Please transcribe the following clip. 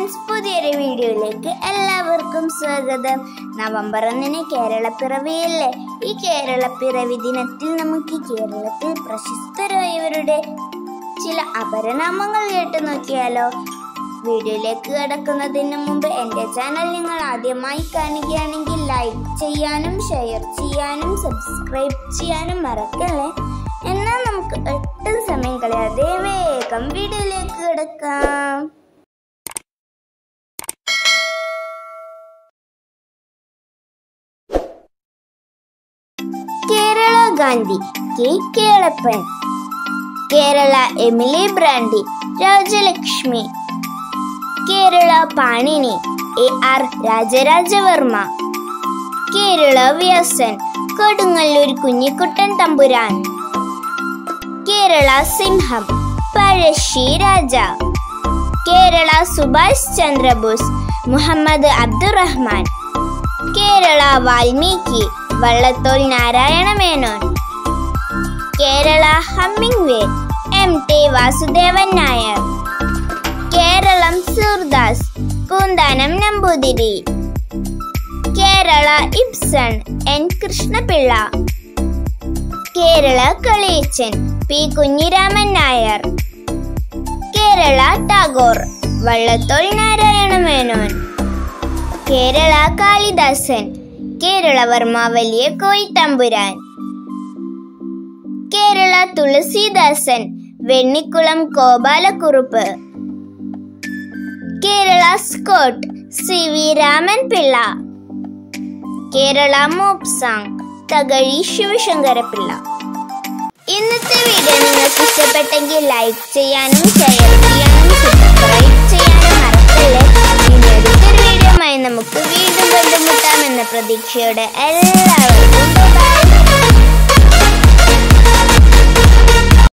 Friends പുതിയൊരു വീഡിയോയിലേക്ക് എല്ലാവർക്കും സ്വാഗതം നവംബർ ഒന്നിന് കേരളപ്പിറവിയല്ലേ ഈ കേരളപ്പിറവി ദിനത്തിൽ നമുക്ക് കേരളത്തിൽ പ്രശസ്തരായവരുടെ ചില അപരനാമങ്ങൾ കേട്ട് നോക്കിയാലോ വീഡിയോയിലേക്ക് കടക്കുന്നതിന് മുമ്പ് എൻ്റെ ചാനൽ നിങ്ങൾ ആദ്യമായി കാണുകയാണെങ്കിൽ ലൈക്ക് ചെയ്യാനും ഷെയർ ചെയ്യാനും സബ്സ്ക്രൈബ് ചെയ്യാനും മറക്കല്ലേ എന്നാൽ നമുക്ക് ഒട്ടും സമയം കളയാതെ വേഗം വീഡിയോയിലേക്ക് കിടക്കാം Kerala Gandhi K Kelappan Kerala Emily Bronte Rajalakshmi Kerala Panini A R Raja Raja Varma Kerala Vyasan Kodungallur Kunjikuttan Thampuran Kerala സിംഹം Pazhassi Raja Kerala Subhash Chandra Bose Muhammad Abdurahman Kerala Valmiki Vallathol Narayana Menon Kerala Hemingway M T Vasudevan Nair Keralam Surdas Poonthanam Namboothiri Kerala Ibsen N Krishna Pillai Kerala Kaliyachan P Kunhiraman Nair Kerala Tagore Vallathol Narayana Menon Kerala Kalidasan Kerala Varma Valiya Koil Thampuran Kerala Thulasidasan Vennikulam Gopala Kurup Kerala Scott C V Raman Pillai Kerala Maupassant Thakazhi Sivasankara Pillai ഇന്നത്തെ വീഡിയോ നിങ്ങൾക്ക് ഇഷ്ടപ്പെട്ടെങ്കിൽ ലൈക്ക് ചെയ്യാനും ഷെയർ ചെയ്യാനും സബ്സ്ക്രൈബ് ചെയ്യാനും മറക്കല്ലേ ഇനി അടുത്തൊരു വീഡിയോയുമായി നമുക്ക് വീണ്ടും കണ്ടുമുട്ടാമെന്ന പ്രതീക്ഷയോടെ എല്ലാവർക്കും bye.